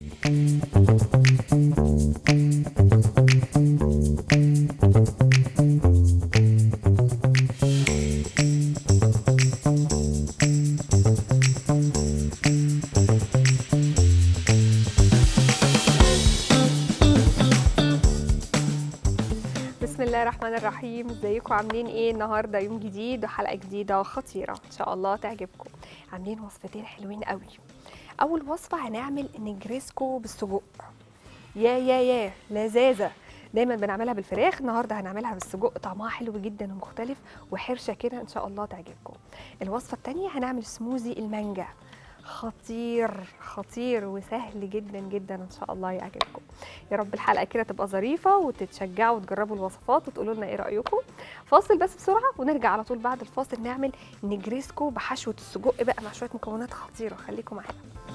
بسم الله الرحمن الرحيم ازيكم عاملين ايه النهارده يوم جديد وحلقه جديده خطيره ان شاء الله تعجبكم عاملين وصفتين حلوين قوي اول وصفه هنعمل نجريسكو بالسجق يا يا يا لذاذه دايما بنعملها بالفراخ النهارده هنعملها بالسجق طعمها حلو جدا ومختلف وحرشه كده ان شاء الله تعجبكم الوصفه الثانيه هنعمل سموزي المانجا خطير خطير وسهل جدا جدا ان شاء الله يعجبكم يا رب الحلقه كده تبقى ظريفه وتتشجعوا وتجربوا الوصفات وتقولوا لنا ايه رايكم فاصل بس بسرعه ونرجع على طول بعد الفاصل نعمل نجريسكو بحشوه السجق بقى مع شويه مكونات خطيره خليكم معانا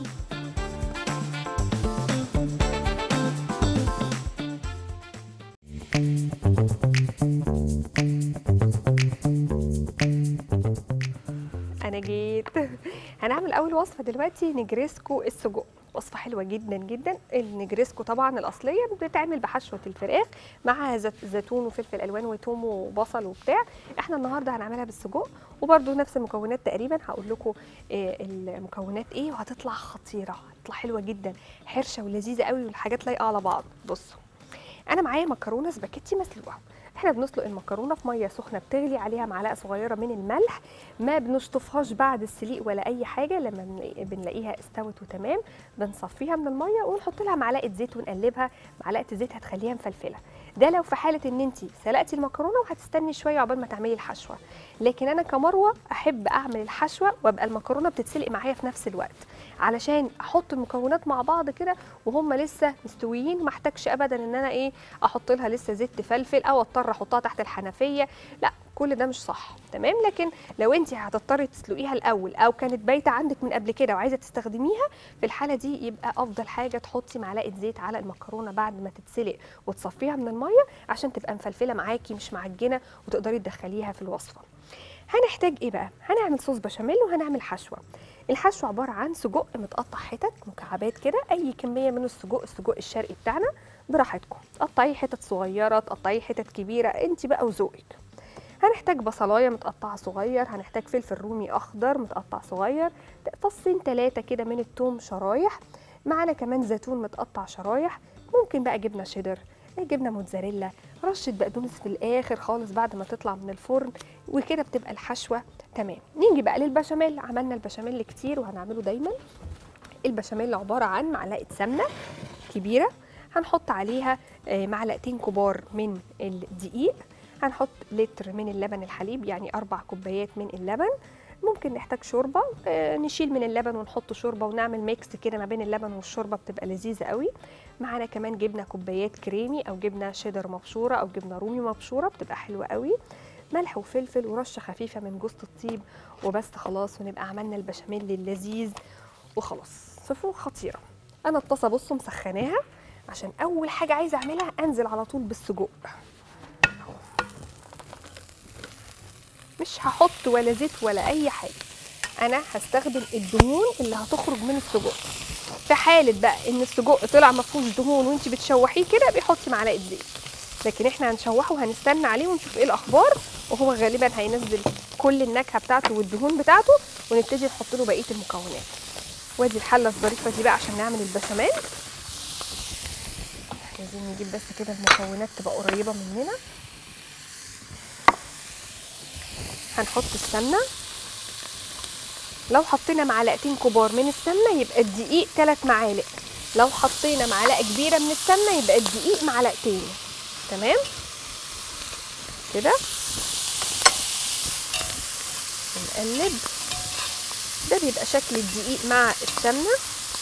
انا جيت هنعمل اول وصفه دلوقتي نجريسكو السجق وصفه حلوه جدا جدا النجريسكو طبعا الاصليه بتتعمل بحشوه الفراخ مع زت- زيتون وفلفل الوان وتوم وبصل وبتاع احنا النهارده هنعملها بالسجق وبرده نفس المكونات تقريبا هقول لكم آه، المكونات ايه وهتطلع خطيره هتطلع حلوه جدا حرشه ولذيذه قوي والحاجات لايقه على بعض بصوا انا معايا مكرونه سباكيتي مسلوقه احنا بنسلق المكرونه في ميه سخنه بتغلي عليها معلقه صغيره من الملح ما بنشطفهاش بعد السليق ولا اي حاجه لما بنلاقي- بنلاقيها استوت وتمام بنصفيها من الميه ونحط لها معلقه زيت ونقلبها معلقه الزيت هتخليها مفلفله ده لو في حاله ان انت سلقتي المكرونه وهتستني شويه عقبال ما تعملي الحشوه لكن انا كمروه احب اعمل الحشوه وابقى المكرونه بتتسلق معايا في نفس الوقت علشان احط المكونات مع بعض كده وهم لسه مستويين ما احتاجش ابدا ان انا ايه احط لها لسه زيت تفلفل او اضطر احطها تحت الحنفيه لا كل ده مش صح تمام لكن لو انت هتضطري تسلقيها الاول او كانت بايته عندك من قبل كده وعايزه تستخدميها في الحاله دي يبقى افضل حاجه تحطي معلقه زيت على المكرونه بعد ما تتسلق وتصفيها من الميه عشان تبقى مفلفله معاكي مش معجنه وتقدري تدخليها في الوصفه هنحتاج ايه بقى هنعمل صوص بشاميل وهنعمل حشوه الحشوه عباره عن سجق متقطع حتت مكعبات كده اي كميه من السجق السجق الشرقي بتاعنا براحتكم تقطعيه حتت صغيره تقطعيه حتت كبيره انت بقى وذوقك هنحتاج بصلايه متقطعه صغير هنحتاج فلفل رومي اخضر متقطع صغير فصين ثلاثه كده من التوم شرايح معانا كمان زيتون متقطع شرايح ممكن بقى جبنه شيدر جبنه موتزاريلا رشه بقدونس في الاخر خالص بعد ما تطلع من الفرن وكده بتبقى الحشوه تمام نيجي بقى للبشاميل عملنا البشاميل كتير وهنعمله دايما البشاميل عباره عن معلقه سمنه كبيره هنحط عليها آه، معلقتين كبار من الدقيق هنحط لتر من اللبن الحليب يعني أربع كوبايات من اللبن ممكن نحتاج شوربه آه، نشيل من اللبن ونحط شوربه ونعمل ميكس كده ما بين اللبن والشوربه بتبقى لذيذه قوي معانا كمان جبنه كوبايات كريمي او جبنه شيدر مبشوره او جبنه رومي مبشوره بتبقى حلوه قوي ملح وفلفل ورشه خفيفه من جوز الطيب وبس خلاص ونبقى عملنا البشاميل اللذيذ وخلاص صفر خطيره انا الطاسه بصوا مسخناها عشان اول حاجه عايزه اعملها انزل على طول بالسجق مش هحط ولا زيت ولا اي حاجه انا هستخدم الدهون اللي هتخرج من السجق في حاله بقى ان السجق طلع ما فيهوش دهون وانت بتشوحيه كده بيحطي معلقه زيت لكن احنا هنشوحه وهنستنى عليه ونشوف ايه الاخبار وهو غالبا هينزل كل النكهه بتاعته والدهون بتاعته ونبتدي نحط له بقيه المكونات وادي الحله الظريفه دي بقى عشان نعمل البشاميل عايزين نجيب بس كده المكونات تبقى قريبه مننا هنحط السمنه لو حطينا معلقتين كبار من السمنه يبقى الدقيق 3 معالق لو حطينا معلقه كبيره من السمنه يبقى الدقيق معلقتين تمام كده نقلب ده بيبقى شكل الدقيق مع السمنه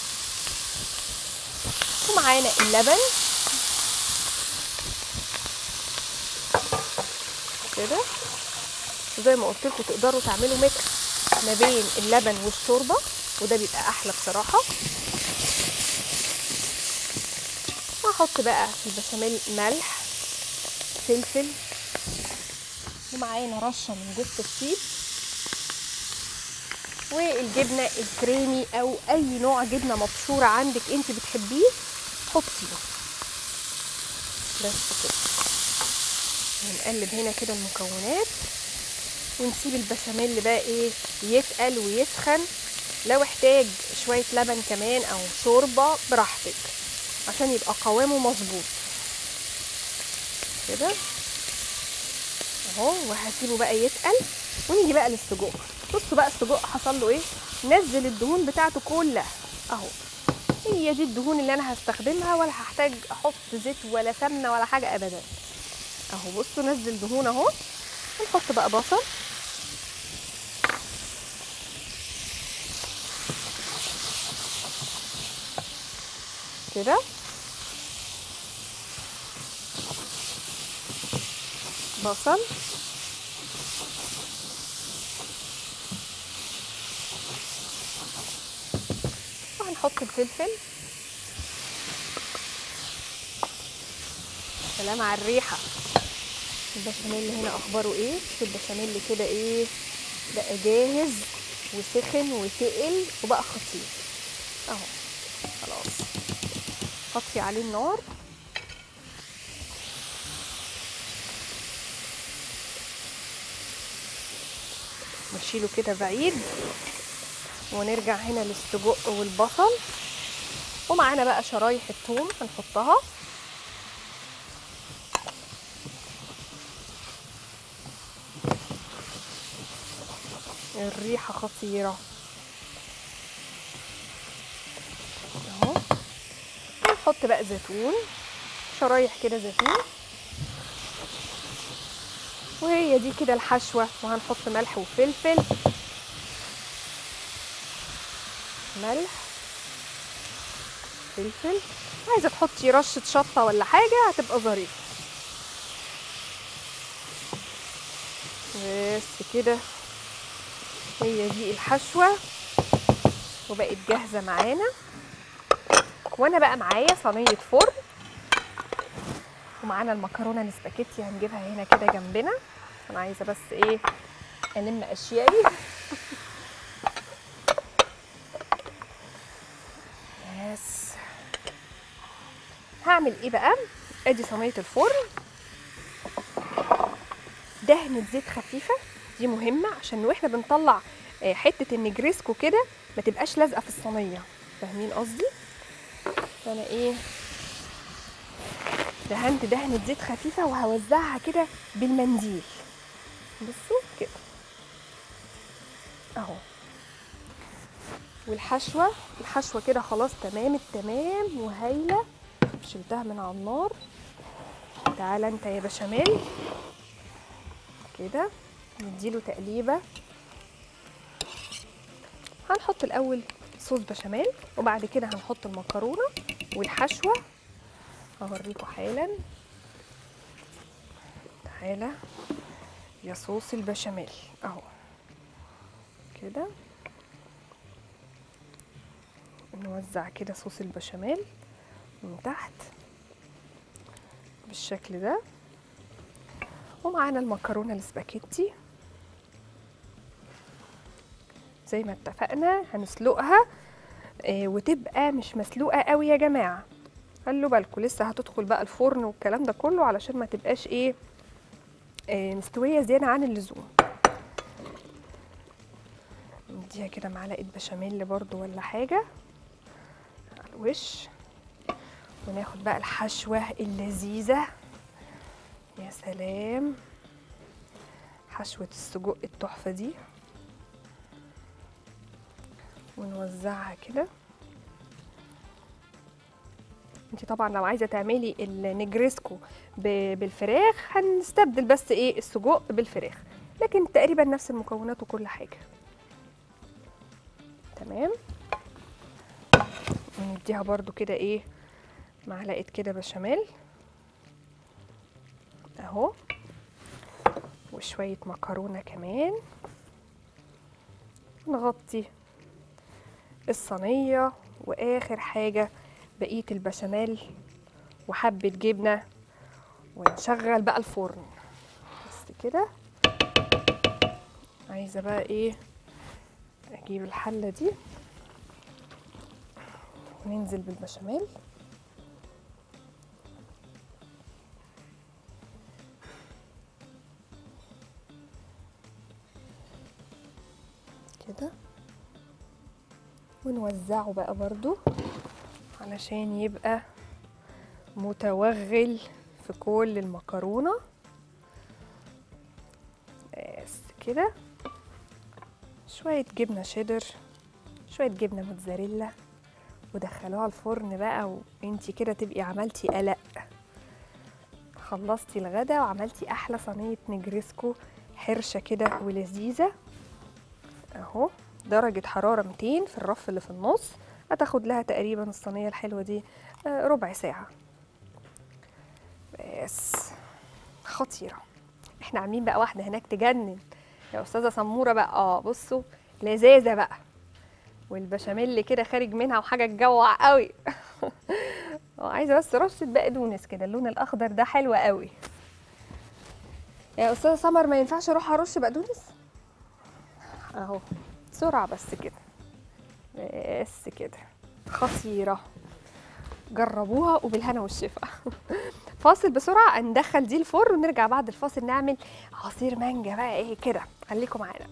ومعانا اللبن كده وزي ما قلت لكم تقدروا تعملوا ميكس ما بين اللبن والشوربه وده بيبقى احلى بصراحه هحط بقى في البشاميل ملح فلفل ومعانا رشه من جوز الطيب والجبنه الكريمي او اي نوع جبنه مبشوره عندك انت بتحبيه حطيه بس كده ونقلب هنا كده المكونات ونسيب البشاميل بقى ايه يتقل ويسخن لو احتاج شويه لبن كمان او شوربه براحتك عشان يبقى قوامه مظبوط كده اهو وهسيبه بقى يتقل ونيجي بقى للسجق بصوا بقى السجق حصل له ايه نزل الدهون بتاعته كلها اهو هي دي الدهون اللي انا هستخدمها ولا هحتاج احط زيت ولا سمنه ولا حاجه ابدا اهو بصوا نزل دهون اهو نحط بقى بصل كده بصل وهنحط الفلفل سلام على الريحه البشاميل هنا اخباره ايه البشاميل كده ايه بقى جاهز وسخن وتقل وبقى خطير اهو خلاص هطفي عليه النار نشيله كده بعيد ونرجع هنا للسجق والبصل ومعانا بقى شرايح الثوم هنحطها الريحة خطيرة اهو نحط بقى زيتون شرايح كده زيتون وهي دي كده الحشوة وهنحط ملح وفلفل ملح فلفل عايزة تحطي رشة شطة ولا حاجة هتبقى ظريفة بس كده هي دي الحشوة وبقت جاهزة معانا وانا بقى معايا صينية فرن ومعانا المكرونة الاسباجيتي هنجيبها هنا كده جنبنا انا عايزة بس ايه الم اشيائي بس هعمل ايه بقى ادي صينية الفرن دهنة زيت خفيفة دي مهمة عشان واحنا بنطلع آه، حتة النجريسكو كده ما تبقاش لازقة في الصينية فاهمين قصدي فانا ايه دهنت دهنة زيت خفيفة وهوزعها كده بالمنديل بصوا كده اهو والحشوة الحشوة كده خلاص تمام التمام وهايلة شلتها من على النار تعالى انت يا بشاميل كده نديله تقليبة هنحط الأول صوص بشاميل وبعد كده هنحط المكرونة والحشوة هوريكم حالا تعالى يا صوص البشاميل اهو كده نوزع كده صوص البشاميل من تحت بالشكل ده ومعانا المكرونة الاسباجيتي زي ما اتفقنا هنسلقها آه، وتبقى مش مسلوقة قوي يا جماعة خلوا بالكم لسه هتدخل بقى الفرن والكلام ده كله علشان ما تبقاش ايه آه، مستوية زيادة عن اللزوم نديها كده معلقة بشاميل برضو ولا حاجة على الوش وناخد بقى الحشوة اللذيذة يا سلام حشوة السجق التحفة دي ونوزعها كده انت طبعا لو عايزه تعملي النجريسكو ب- بالفراخ هنستبدل بس ايه السجق بالفراخ لكن تقريبا نفس المكونات وكل حاجه تمام ونديها برضو كده ايه معلقه كده بشاميل اهو وشويه مكرونه كمان نغطي الصينيه واخر حاجه بقيه البشاميل وحبه جبنه ونشغل بقى الفرن بس كده عايزه بقى ايه اجيب الحله دي وننزل بالبشاميل كده ونوزعه بقى برضو علشان يبقى متوغل في كل المكرونة بس كده شوية جبنة شيدر شوية جبنة موتزاريلا ودخلوها الفرن بقى وانتي كده تبقي عملتي قلق خلصتي الغدا وعملتي احلى صينية نجرسكو حرشة كده ولذيذة اهو درجة حرارة 200 في الرف اللي في النص هتاخد لها تقريبا الصينية الحلوة دي آه، ربع ساعة بس خطيرة احنا عاملين بقى واحدة هناك تجنن يا أستاذة سمورة بقى اه بصوا لذاذة بقى والبشاميل كده خارج منها وحاجة تجوع قوي اه عايزة بس رشة بقدونس كده اللون الأخضر ده حلو قوي يا أستاذة سمر ما ينفعش أروح أرش بقدونس اهو بسرعة بس كده بس كده خطيرة جربوها وبالهنا والشفا فاصل بسرعة ندخل دي الفرن ونرجع بعد الفاصل نعمل عصير مانجا بقى ايه كده خليكم معانا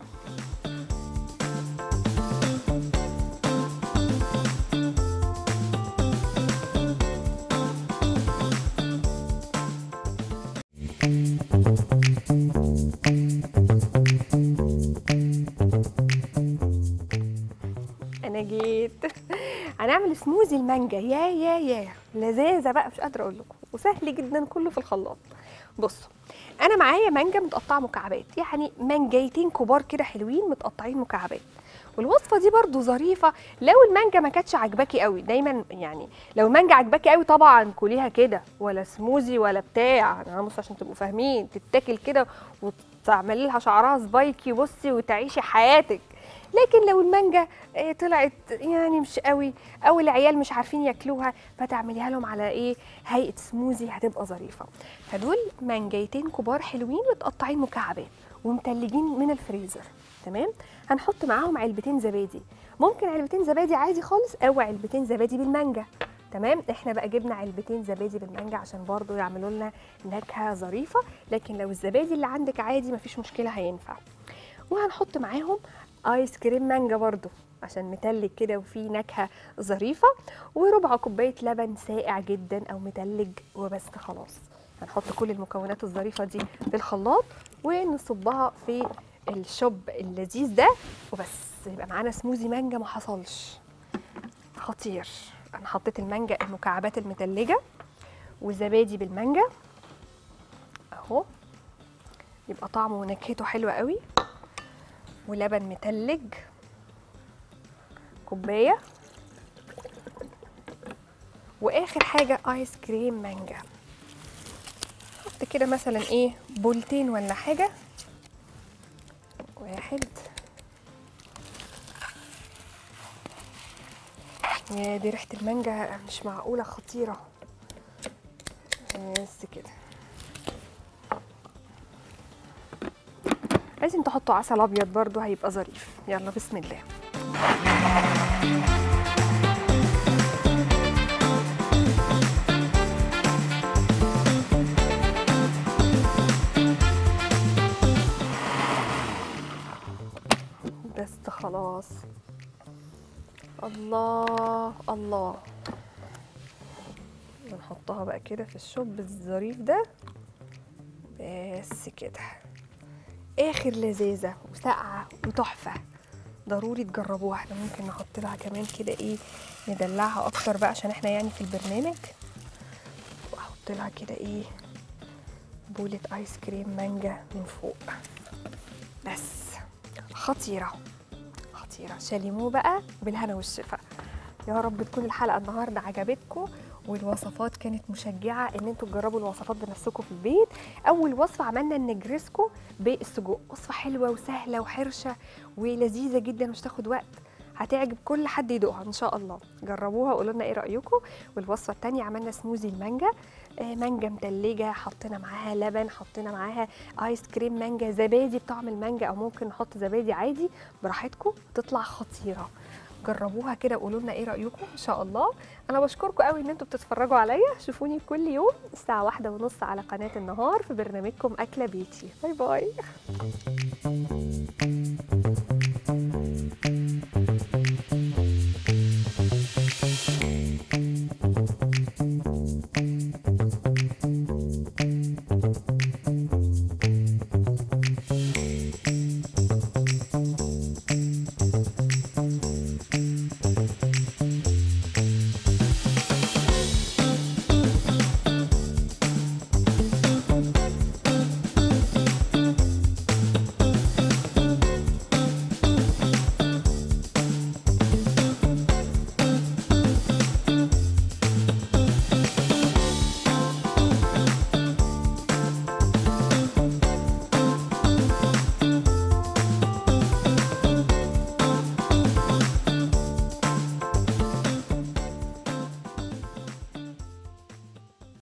انا جيت هنعمل سموزي المانجا يا يا يا لذاذه بقى مش قادره اقول لكم وسهل جدا كله في الخلاط بصوا انا معايا مانجا متقطعه مكعبات يعني مانجايتين كبار كده حلوين متقطعين مكعبات والوصفه دي برضو ظريفه لو المانجا ما كانتش عجباكي قوي دايما يعني لو المانجا عجباكي قوي طبعا كليها كده ولا سموزي ولا بتاع انا بص عشان تبقوا فاهمين تتاكل كده وتعملي لها شعرها سبايكي بصي وتعيشي حياتك لكن لو المانجا آه، طلعت يعني مش قوي او العيال مش عارفين ياكلوها فتعمليها لهم على ايه هيئه سموزي هتبقى ظريفه فدول مانجايتين كبار حلوين متقطعين مكعبات ومتلجين من الفريزر تمام هنحط معاهم علبتين زبادي ممكن علبتين زبادي عادي خالص او علبتين زبادي بالمانجا تمام احنا بقى جبنا علبتين زبادي بالمانجا عشان برضو يعملوا لنا نكهه ظريفه لكن لو الزبادي اللي عندك عادي مفيش مشكله هينفع وهنحط معاهم ايس كريم مانجا برضو عشان متلج كده وفيه نكهه ظريفه وربع كوبايه لبن ساقع جدا او متلج وبس خلاص هنحط كل المكونات الظريفه دي في الخلاط ونصبها في الشوب اللذيذ ده وبس يبقى معانا سموزي مانجا ما حصلش خطير انا حطيت المانجا المكعبات المتلجه وزبادي بالمانجا اهو يبقى طعمه ونكهته حلوه قوي ولبن متلج كوبايه واخر حاجه ايس كريم مانجا حط كده مثلا ايه بولتين ولا حاجه واحد يا دي ريحه المانجا مش معقوله خطيره بس كده لازم تحطوا عسل ابيض برضو هيبقى ظريف يلا بسم الله بس خلاص الله الله بنحطها بقى كده في الشوب الظريف ده بس كده اخر لذاذه وسقعه وتحفه ضروري تجربوها احنا ممكن نحط لها كمان كده ايه ندلعها اكتر بقى عشان احنا يعني في البرنامج واحط لها كده ايه بولة ايس كريم مانجا من فوق بس خطيره خطيره شاليمو بقى بالهنا والشفا يا رب تكون الحلقه النهارده عجبتكم والوصفات كانت مشجعه ان انتوا تجربوا الوصفات بنفسكم في البيت اول وصفه عملنا النجرسكو بالسجق وصفه حلوه وسهله وحرشه ولذيذه جدا مش تاخد وقت هتعجب كل حد يدوقها ان شاء الله جربوها وقولوا لنا ايه رايكم والوصفه الثانيه عملنا سموزي المانجا آه، مانجا متلجه حطينا معاها لبن حطينا معاها ايس كريم مانجا زبادي بطعم المانجا او ممكن نحط زبادي عادي براحتكم تطلع خطيره جربوها كده وقولوا لنا ايه رايكم ان شاء الله انا بشكركم قوي ان انتوا بتتفرجوا عليا شوفوني كل يوم الساعه واحدة ونص على قناه النهار في برنامجكم اكله بيتي باي باي